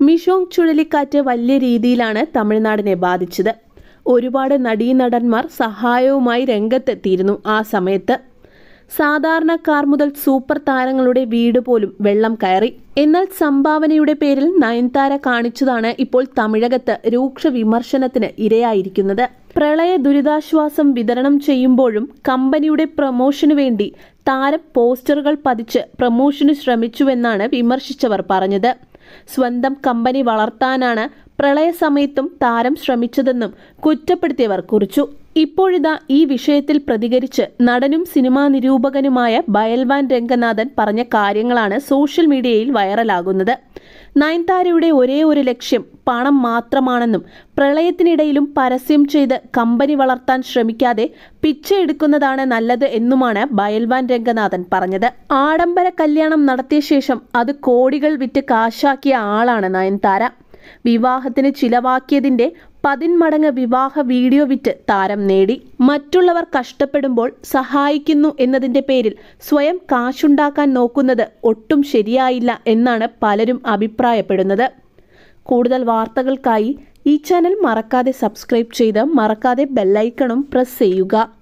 Michaung ചുഴലിക്കാറ്റ് വലിയ രീതിയിലാണ് തമിഴ്നാടിനെ ബാധിച്ചത് ഒരുപാട് നടീനടന്മാർ സഹായവുമായി രംഗത്തെത്തിയിരുന്നു ആ സമയത്ത് സാധാരണക്കാർ മുതൽ സൂപ്പർ താരങ്ങളുടെ വീട് പോലും വെള്ളം കയറി എന്നാൽ സംഭാവനയുടെ പേരിൽ നയൻതാര കാണിച്ചതാണ് ഇപ്പോൾ തമിഴകത്ത് രൂക്ഷ വിമർശനത്തിന് ഇരയായിരിക്കുന്നത് പ്രളയ ദുരിതാശ്വാസം വിതരണം ചെയ്യുമ്പോഴും കമ്പനിയുടെ പ്രമോഷനു വേണ്ടി താരം പോസ്റ്ററുകൾ പതിച്ച് പ്രമോഷന് ശ്രമിച്ചുവെന്നാണ് വിമർശിച്ചവർ പറഞ്ഞത് സ്വന്തം കമ്പനി വളർത്താനാണ് പ്രളയസമയത്തും താരം ശ്രമിച്ചതെന്നും കുറ്റപ്പെടുത്തിയവർ കുറിച്ചു ഇപ്പോഴിതാ ഈ വിഷയത്തിൽ പ്രതികരിച്ച് നടനും സിനിമാ നിരൂപകനുമായ ബയൽവാൻ രംഗനാഥൻ പറഞ്ഞ കാര്യങ്ങളാണ് സോഷ്യൽ മീഡിയയിൽ വൈറലാകുന്നത് നയൻതാരയുടെ ഒരേ ഒരു ലക്ഷ്യം പണം മാത്രമാണെന്നും പ്രളയത്തിനിടയിലും പരസ്യം ചെയ്ത് കമ്പനി വളർത്താൻ ശ്രമിക്കാതെ പിച്ചയെടുക്കുന്നതാണ് നല്ലത് എന്നുമാണ് ബയൽവാൻ രംഗനാഥൻ പറഞ്ഞത് ആഡംബര കല്യാണം നടത്തിയ ശേഷം അത് കോടികൾ വിറ്റ് കാശാക്കിയ ആളാണ് നയൻതാര വിവാഹത്തിന് ചിലവാക്കിയതിന്റെ പതിന്മടങ്ങ് വിവാഹ വീഡിയോ വിറ്റ് താരം നേടി മറ്റുള്ളവർ കഷ്ടപ്പെടുമ്പോൾ സഹായിക്കുന്നു എന്നതിന്റെ പേരിൽ സ്വയം കാശുണ്ടാക്കാൻ നോക്കുന്നത് ഒട്ടും ശരിയായില്ല എന്നാണ് പലരും അഭിപ്രായപ്പെടുന്നത് കൂടുതൽ വാർത്തകൾക്കായി ഈ ചാനൽ മറക്കാതെ സബ്സ്ക്രൈബ് ചെയ്ത് മറക്കാതെ ബെല്ലൈക്കണും പ്രസ് ചെയ്യുക